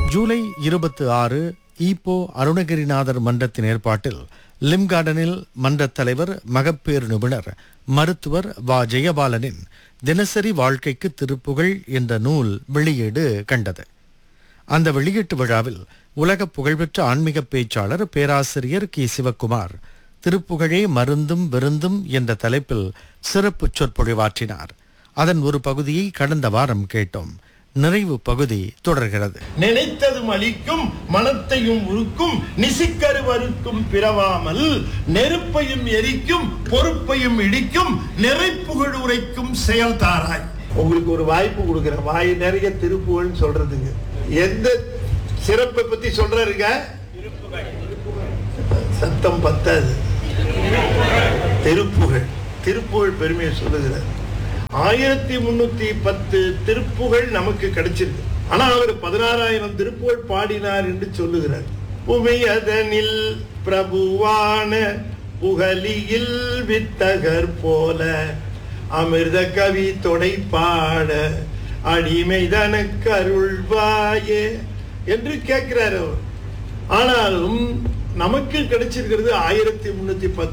ஜூலை இருபத்தி ஆறு ஈப்போ அருணகிரிநாதர் மன்றத்தின் ஏற்பாட்டில் லிம் கார்டனில் மன்றத் தலைவர் மகப்பேறு நிபுணர் மருத்துவர் வ ஜெயபாலனின் தினசரி வாழ்க்கைக்கு திருப்புகழ் என்ற நூல் வெளியீடு கண்டது அந்த வெளியீட்டு விழாவில் உலக புகழ்பெற்ற ஆன்மீக பேச்சாளர் பேராசிரியர் கி சிவக்குமார் திருப்புகழே மருந்தும் விருந்தும் என்ற தலைப்பில் சிறப்பு சொற்பொழிவாற்றினார் அதன் ஒரு பகுதியை கடந்த வாரம் கேட்டோம் நிறைவு பகுதி தொடர்கிறது நினைத்ததும் அளிக்கும் மனத்தையும் உருக்கும் நிசிக்கருவருக்கும் பிறவாமல் நெருப்பையும் எரிக்கும் பொறுப்பையும் இடிக்கும் நிறைப்புகழ் உரைக்கும் செயல் தாராய் உங்களுக்கு ஒரு வாய்ப்பு கொடுக்குறேன் வாய் நிறைய திருப்புகழ்னு சொல்றதுக்கு எந்த சிறப்பை பத்தி சொல்றாருங்க சத்தம் பத்தாது திருப்புகழ் திருப்புகழ் பெருமையை சொல்லுகிறார் ஆயிரத்தி முன்னூத்தி பத்து திருப்புகழ் நமக்கு கிடைச்சிருக்கு ஆனா அவர் பதினாறாயிரம் திருப்புகழ் பாடினார் என்று சொல்லுகிறார் புவியதனில் பிரபுவான புகலியில் வித்தகர் போல அமிர்த கவி தொடை பாட அடிமைதனக்கு அருள்வாயே என்று கேட்கிறார் அவர் ஆனாலும் நமக்கு கிடைச்சிருக்கிறது ஆயிரத்தி முன்னூத்தி பத்து